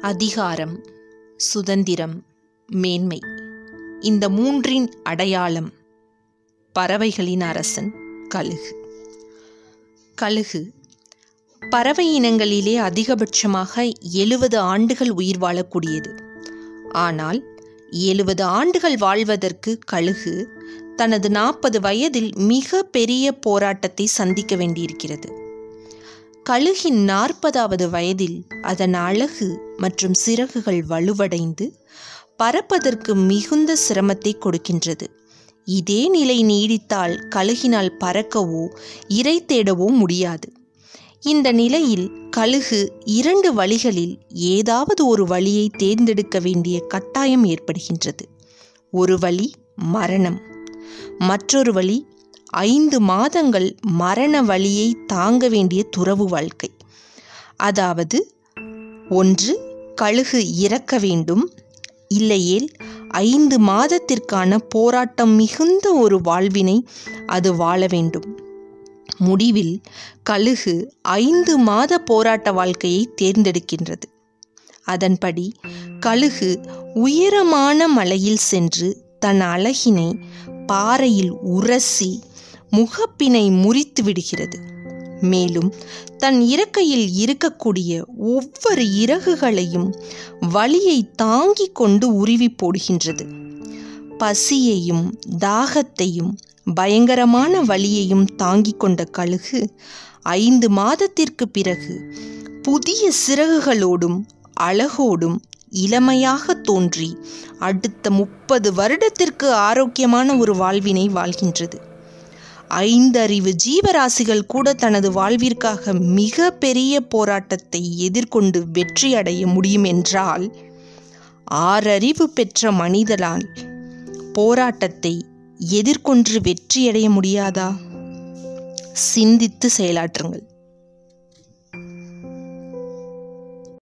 அதிகாரம் சுதந்திரம் மேன்மை இந்த மூன்றின் அடையாளம் பறவைகளின் அரசன் கழுகு கழுகு பறவை இனங்களிலே அதிகபட்சமாக எழுபது ஆண்டுகள் உயிர் வாழக்கூடியது ஆனால் எழுபது ஆண்டுகள் வாழ்வதற்கு கழுகு தனது நாற்பது வயதில் மிக பெரிய போராட்டத்தை சந்திக்க வேண்டியிருக்கிறது கழுகின் நாற்பதாவது வயதில் அதன் அழகு மற்றும் சிறகுகள் வலுவடைந்து பறப்பதற்கு மிகுந்த சிரமத்தை கொடுக்கின்றது இதே நிலை நீடித்தால் கழுகினால் பறக்கவோ இறை தேடவோ முடியாது இந்த நிலையில் கழுகு இரண்டு வழிகளில் ஏதாவது ஒரு வழியை தேர்ந்தெடுக்க வேண்டிய கட்டாயம் ஏற்படுகின்றது ஒரு வழி மரணம் மற்றொரு வழி ஐந்து மாதங்கள் மரண வழியை தாங்க வேண்டிய துறவு வாழ்க்கை அதாவது ஒன்று கழுகு இறக்க வேண்டும் இல்லையேல் ஐந்து மாதத்திற்கான போராட்டம் மிகுந்த ஒரு வாழ்வினை அது வாழ வேண்டும் முடிவில் கழுகு ஐந்து மாத போராட்ட வாழ்க்கையை தேர்ந்தெடுக்கின்றது அதன்படி கழுகு உயரமான மலையில் சென்று தன் அழகினை பாறையில் உரசி முகப்பினை முறித்து விடுகிறது மேலும் தன் இறக்கையில் இருக்கக்கூடிய ஒவ்வொரு இறகுகளையும் வலியை தாங்கிக் கொண்டு உருவி போடுகின்றது பசியையும் தாகத்தையும் பயங்கரமான வலியையும் தாங்கிக் கொண்ட கழுகு ஐந்து மாதத்திற்கு பிறகு புதிய சிறகுகளோடும் அழகோடும் இளமையாக தோன்றி அடுத்த முப்பது வருடத்திற்கு ஆரோக்கியமான ஒரு வாழ்வினை வாழ்கின்றது ஐந்தறிவு ஜீவராசிகள் கூட தனது வாழ்விற்காக மிக பெரிய போராட்டத்தை எதிர்கொண்டு வெற்றி அடைய முடியும் என்றால் ஆறறிவு பெற்ற மனிதனால் போராட்டத்தை எதிர்கொன்று வெற்றியடைய முடியாதா சிந்தித்து செயலாற்றுங்கள்